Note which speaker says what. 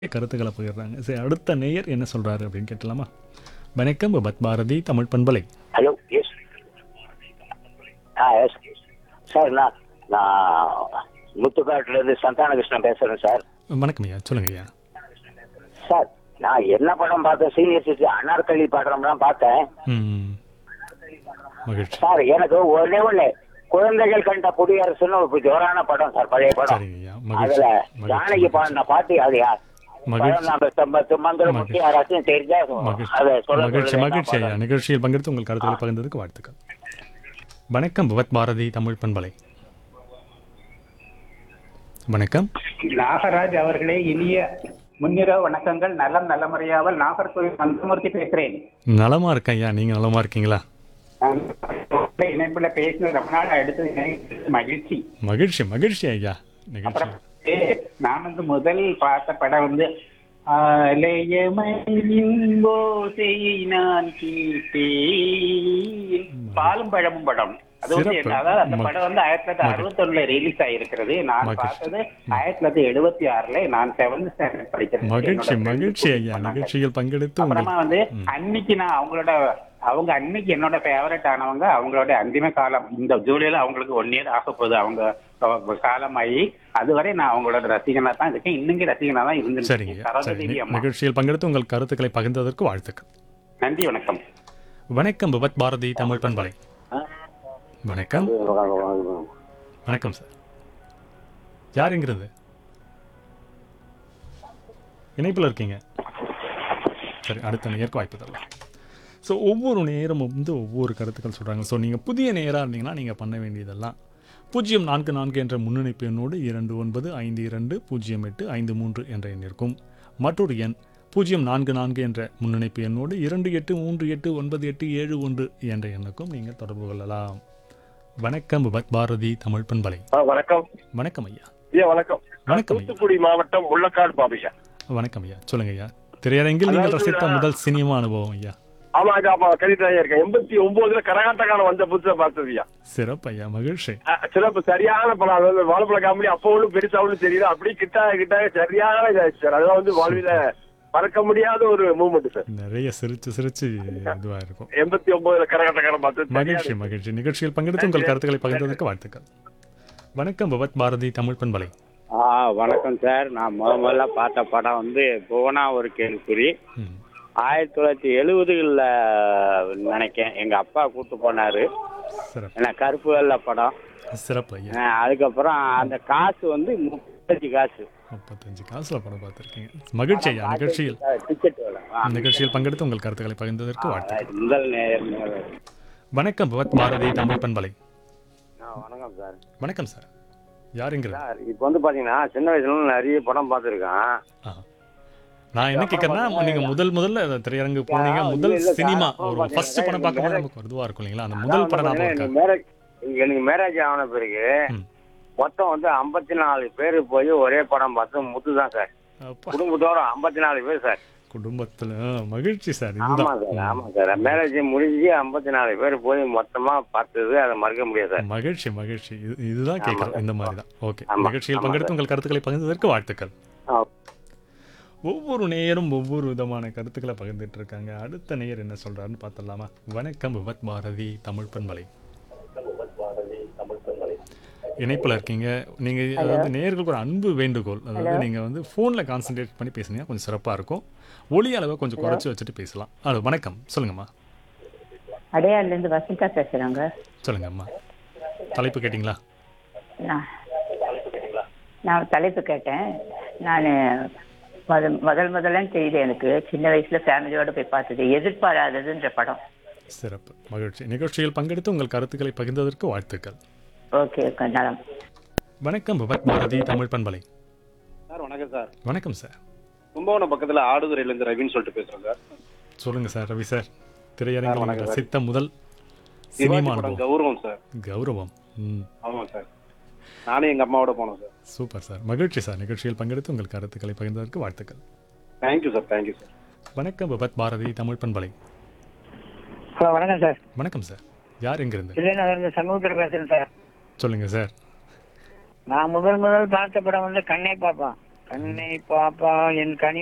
Speaker 1: கருத்துக்களை பகிர்றாங்க சரி அடுத்த நேயர் என்ன சொல்றாரு அப்படின்னு கேட்டலாமா வணக்கம் பத் பாரதி தமிழ் பண்பலை
Speaker 2: hello yes ah yes sir நான் நான் முத்துக்காட்டுலேருந்து சந்தான கிருஷ்ணன் பேசுகிறேன் சார்
Speaker 1: வணக்கம் ஐயா சொல்லுங்க ஐயா
Speaker 2: சார் நான் என்ன படம் பார்த்தேன் சீனியர் சிட்டி அனார்கலி படம்லாம் பார்த்தேன்
Speaker 1: ம் மகிழ்ச்சி
Speaker 2: சார் எனக்கு ஒரே ஒன்று குழந்தைகள் கண்ட குடியரசுன்னு ஒரு ஜோரான படம் சார் பழைய படம்
Speaker 1: சரிங்க ஐயா மகிழ்ச்சி
Speaker 2: அதுல
Speaker 1: மகிழ்ச்சி
Speaker 2: ஜானகி பாடின பாட்டு அது யார்
Speaker 1: மகிழ்ச்சி
Speaker 2: மந்திர முக்கிய யாராச்சும் தெரிஞ்சா
Speaker 1: மகிழ்ச்சி
Speaker 2: அதை சொல்ல
Speaker 1: மகிழ்ச்சி
Speaker 2: சொல்லுங்க.
Speaker 1: மகிழ்ச்சி ஐயா நிகழ்ச்சியில் பங்கெடுத்து உங்கள் கருத்துக்களை பகிர்ந்ததுக்கு வாழ்த்துக்கள் வணக்கம் பவத் பாரதி தமிழ் பண்பலை வணக்கம்
Speaker 3: நாகராஜ் அவர்களே இனிய முன்னிரவு வணக்கங்கள் நலம் நலமுறையாவல் நாகர்கோவில் நந்தமூர்த்தி பேசுறேன்
Speaker 1: நலமா இருக்கேன் ஐயா நீங்க நலமா இருக்கீங்களா
Speaker 3: நான் இணைப்புல பேசினது ரொம்ப நாள் அடுத்தது எனக்கு மகிழ்ச்சி
Speaker 1: மகிழ்ச்சி மகிழ்ச்சி ஐயா நிகழ்ச்சி
Speaker 3: அப்புறம் ஏ, நான் வந்து முதல் பார்த்த படம் வந்து ஆலயமயிலின் ஓசையை நான் கேட்டேன் பாலும் பழமும் படம் அது வந்து
Speaker 1: சிறப்பு.
Speaker 3: என்ன- அதாவது அந்த
Speaker 1: மகிழ்ச்சி.
Speaker 3: படம் வந்து ஆயிரத்தி தொள்ளாயிரத்தி அறுபத்தி ஒண்ணுல ரிலீஸ் ஆயிருக்கிறது நான்
Speaker 1: மகிழ்ச்சி.
Speaker 3: பார்த்தது ஆயிரத்தி தொள்ளாயிரத்தி எழுபத்தி ஆறுல நான் செவன்த் ஸ்டாண்டர்ட் படிக்கிறேன்
Speaker 1: மகிழ்ச்சி
Speaker 3: என்னோட
Speaker 1: மகிழ்ச்சி
Speaker 3: friends
Speaker 1: ஐயா
Speaker 3: பண்ணாங்க.
Speaker 1: நிகழ்ச்சியில் பங்கெடுத்து
Speaker 3: அப்புறமா
Speaker 1: உங்கள்
Speaker 3: வந்து அன்னைக்கு நான் அவங்களோட அவங்க அன்னைக்கு என்னோட ஃபேவரட் ஆனவங்க அவங்களோட அந்திம காலம் இந்த ஜூலைல அவங்களுக்கு ஒன் இயர் ஆக போகுது அவங்க அவங்க காலமாயி அதுவரை நான் அவங்களோட ரசிகனா தான் இருக்கேன் இன்னைக்கு ரசிகனா தான் இருந்துட்டு
Speaker 1: சரிங்க
Speaker 3: இருக்கேன்.
Speaker 1: ஐயா சரி
Speaker 3: சரோஜதேவி
Speaker 1: நி-
Speaker 3: அம்மா
Speaker 1: நிகழ்ச்சியில் பங்கெடுத்து உங்கள் கருத்துக்களை பகிர்ந்ததற்கு வாழ்த்துக்கள்
Speaker 3: நன்றி வணக்கம்
Speaker 1: வணக்கம் பவத் பாரதி தமிழ் பண்பலை வணக்கம் வணக்கம் சார் யார் எங்கிறது இணைப்பில் இருக்கீங்க சரி அடுத்த நேருக்கு வாய்ப்பு தரலாம் ஸோ ஒவ்வொரு நேரமும் வந்து ஒவ்வொரு கருத்துக்கள் சொல்கிறாங்க ஸோ நீங்கள் புதிய நேராக இருந்தீங்கன்னா நீங்கள் பண்ண வேண்டியதெல்லாம் பூஜ்ஜியம் நான்கு நான்கு என்ற முன்னணிப்பு எண்ணோடு இரண்டு ஒன்பது ஐந்து இரண்டு பூஜ்ஜியம் எட்டு ஐந்து மூன்று என்ற எண் இருக்கும் மற்றொரு எண் பூஜ்ஜியம் நான்கு நான்கு என்ற முன்னணிப்பு எண்ணோடு இரண்டு எட்டு மூன்று எட்டு ஒன்பது எட்டு ஏழு ஒன்று என்ற எண்ணுக்கும் நீங்கள் தொடர்பு கொள்ளலாம் வணக்கம் பத் பாரதி தமிழ் பண்பலை
Speaker 4: ஆ, வணக்கம்
Speaker 1: வணக்கம் ஐயா
Speaker 4: ஐயா வணக்கம்
Speaker 1: வணக்கம் ஐயா
Speaker 4: தூத்துக்குடி மாவட்டம் முள்ளக்காடு பாபையா
Speaker 1: வணக்கம் ஐயா சொல்லுங்க ஐயா திரையரங்கில் நீங்கள்
Speaker 4: அதாவது
Speaker 1: ரசித்த
Speaker 4: நான்
Speaker 1: முதல் சினிமா அனுபவம் ஐயா
Speaker 4: ஆமா ஐயா ஆமா கண்டிப்பா இருக்கேன் எண்பத்தி ஒன்பதுல கரகாட்டக்கான வந்த புதுசா பார்த்ததுயா
Speaker 1: சிறப்பு ஐயா மகிழ்ச்சி
Speaker 4: சிறப்பு சரியான படம் அது வந்து வாழைப்பழ காமெடி அப்போ ஒன்றும் பெருசா ஒன்றும் தெரியல அப்படியே கிட்ட கிட்ட சரியான இதாச்சு சார் அதெல்லாம் வந்து வாழ்வில மறக்க முடியாத ஒரு மூமெண்ட் சார்
Speaker 1: நிறைய சிரிச்சு சிரிச்சு இதுவா இருக்கும்
Speaker 4: எண்பத்தி ஒன்பதுல கரகாட்டக்காரன் பார்த்தது
Speaker 1: மகிழ்ச்சி மகிழ்ச்சி நிகழ்ச்சியில் பங்கெடுத்து உங்கள் கருத்துக்களை பகிர்ந்ததற்கு வாழ்த்துக்கள் வணக்கம் பவத் பாரதி தமிழ் பண்பலை
Speaker 5: ஆ வணக்கம் சார் நான் முத முதல்ல பார்த்த படம் வந்து புவனா ஒரு கேள்விக்குறி
Speaker 1: ம்,
Speaker 5: ஆயிரத்தி தொள்ளாயிரத்தி எழுபதுகளில் நினைக்கேன் எங்க அப்பா கூட்டு போனாரு
Speaker 1: சிறப்பு
Speaker 5: ஏன்னா கருப்பு வெள்ளை படம்
Speaker 1: சிறப்பு ஐயா
Speaker 5: ஆ, அதுக்கப்புறம் அந்த காசு வந்து முப்பத்தஞ்சு காசு
Speaker 1: முப்பத்தஞ்சு காசுல படம் பார்த்துருக்கீங்க மகிழ்ச்சி ஐயா நிகழ்ச்சியில்
Speaker 5: டிக்கெட் வேலை ஆ,
Speaker 1: நிகழ்ச்சியில் பங்கெடுத்து உங்கள் கருத்துக்களை பகிர்ந்ததற்கு வாழ்த்துக்கள்
Speaker 5: ரைட். முதல் நேர் நேர்.
Speaker 1: வணக்கம் பவத் பாரதி தமிழ் பண்பலை
Speaker 5: ஆ, வணக்கம் சார்
Speaker 1: வணக்கம் சார் யாருங்கிறது
Speaker 5: சார் இப்போ வந்து பாத்தீங்கன்னா சின்ன வயசுல நிறைய படம் பார்த்துருக்கேன்
Speaker 1: ஆ. நான் என்ன கேட்கறேன்னா நீங்க முதல் முதல்ல அந்த திரையரங்கு போனீங்க
Speaker 5: இல்ல,
Speaker 1: முதல்
Speaker 5: இல்ல,
Speaker 1: சினிமா
Speaker 5: சார்,
Speaker 1: ஒரு
Speaker 5: பாத்தீங்கன்னா
Speaker 1: ஃபர்ஸ்ட் படம்
Speaker 5: எனக்கு
Speaker 1: பார்க்கும்போது
Speaker 5: மேரேஜ்
Speaker 1: நமக்கு இதுவா இருக்கும் இல்லைங்களா அந்த
Speaker 5: அதான்
Speaker 1: முதல்
Speaker 5: வந்து
Speaker 1: படம் ஞாபகம்
Speaker 5: பாத்தீங்கன்னா
Speaker 1: இருக்கா
Speaker 5: எனக்கு மேரேஜ் எனக்கு மேரேஜ் ஆன பிறகு
Speaker 1: ம்.
Speaker 5: மொத்தம் வந்து ஐம்பத்தி நாலு பேர் போய் ஒரே படம் பார்த்து முத்து தான் சார்
Speaker 1: அப்பா
Speaker 5: குடும்பத்தோட ஐம்பத்தி நாலு பேர் சார்
Speaker 1: குடும்பத்துல ஆ, மகிழ்ச்சி சார்
Speaker 5: ஆமா
Speaker 1: இதுதான்
Speaker 5: சார் ஆமா சார் மேரேஜ் முடிஞ்சு ஐம்பத்தி நாலு பேர் போய் மொத்தமா பார்த்தது அதை மறக்க முடியாது சார்
Speaker 1: மகிழ்ச்சி மகிழ்ச்சி இது இதுதான் கேட்குறோம் இந்த மாதிரி தான் ஓகே
Speaker 5: ஆமா,
Speaker 1: நிகழ்ச்சியில்
Speaker 5: ஆமா
Speaker 1: பங்கெடுத்து உங்கள் கருத்துக்களை பகிர்ந்ததற்கு வாழ்த்துக்கள்
Speaker 5: ஆ.
Speaker 1: ஒவ்வொரு நேயரும் ஒவ்வொரு விதமான கருத்துக்களை பகிர்ந்துட்டு இருக்காங்க அடுத்த நேயர் என்ன சொல்றாருன்னு பார்த்துடலாமா வணக்கம் விவத் பாரதி தமிழ் பண்பலை இணைப்புல இருக்கீங்க நீங்க அதாவது நேயர்களுக்கு ஒரு அன்பு வேண்டுகோள் அதாவது நீங்க வந்து போன்ல கான்சென்ட்ரேட் பண்ணி பேசுனீங்கன்னா கொஞ்சம் சிறப்பா இருக்கும் ஒளி அளவை கொஞ்சம் குறைச்சு வச்சுட்டு பேசலாம் அது வணக்கம் சொல்லுங்கம்மா
Speaker 6: அடையார்லேருந்து வசந்தா பேசுகிறாங்க
Speaker 1: சொல்லுங்கம்மா தலைப்பு கேட்டிங்களா
Speaker 6: நான் நான் தலைப்பு கேட்டேன் நான் முதல் முதல் முதல்ல தெரியுது எனக்கு சின்ன வயசுல ஃபேமிலியோட போய் பார்த்தது எதிர்பாராததுன்ற படம்
Speaker 1: சிறப்பு மகிழ்ச்சி நிகழ்ச்சியில் பங்கெடுத்து உங்கள் கருத்துக்களை பகிர்ந்ததற்கு வாழ்த்துக்கள்
Speaker 6: ஓகே நலம்
Speaker 1: வணக்கம் விவத் பாரதி தமிழ் பண்பலை
Speaker 7: சார் வணக்கம் சார்
Speaker 1: வணக்கம் சார்
Speaker 7: கும்பகோணம் பக்கத்துல ஆடுதுறையில இருந்து ரவின்னு சொல்லிட்டு பேசுறேன் சார்
Speaker 1: சொல்லுங்க சார் ரவி சார் திரையரங்கில்
Speaker 7: வணக்கம்
Speaker 1: நீங்கள்
Speaker 7: சார்.
Speaker 1: ரசித்த முதல்
Speaker 7: சிவாஜி
Speaker 1: சினிமா
Speaker 7: படம்
Speaker 1: அனுபவம்
Speaker 7: கௌரவம் சார்
Speaker 1: கௌரவம் ம்
Speaker 7: ஆமாம் சார் நானும் எங்க அம்மாவோட போனோம் சார்
Speaker 1: சூப்பர் சார் மகிழ்ச்சி சார் நிகழ்ச்சியில் பங்கெடுத்து உங்கள் கருத்துக்களை பகிர்ந்ததற்கு வாழ்த்துக்கள்
Speaker 7: தேங்க்யூ சார் தேங்க்யூ சார்
Speaker 1: வணக்கம் விபத் பாரதி தமிழ் பண்பலை
Speaker 8: ஹலோ வணக்கம் சார்
Speaker 1: வணக்கம் சார் யார் எங்கிருந்து
Speaker 8: விஜயநகர்ல சமூகத்தில் பேசுறேன் சார்
Speaker 1: சொல்லுங்க சார்
Speaker 8: நான் முதல் முதல் பார்த்த படம் வந்து கண்ணை பாப்பா கண்ணை பாப்பா என் கனி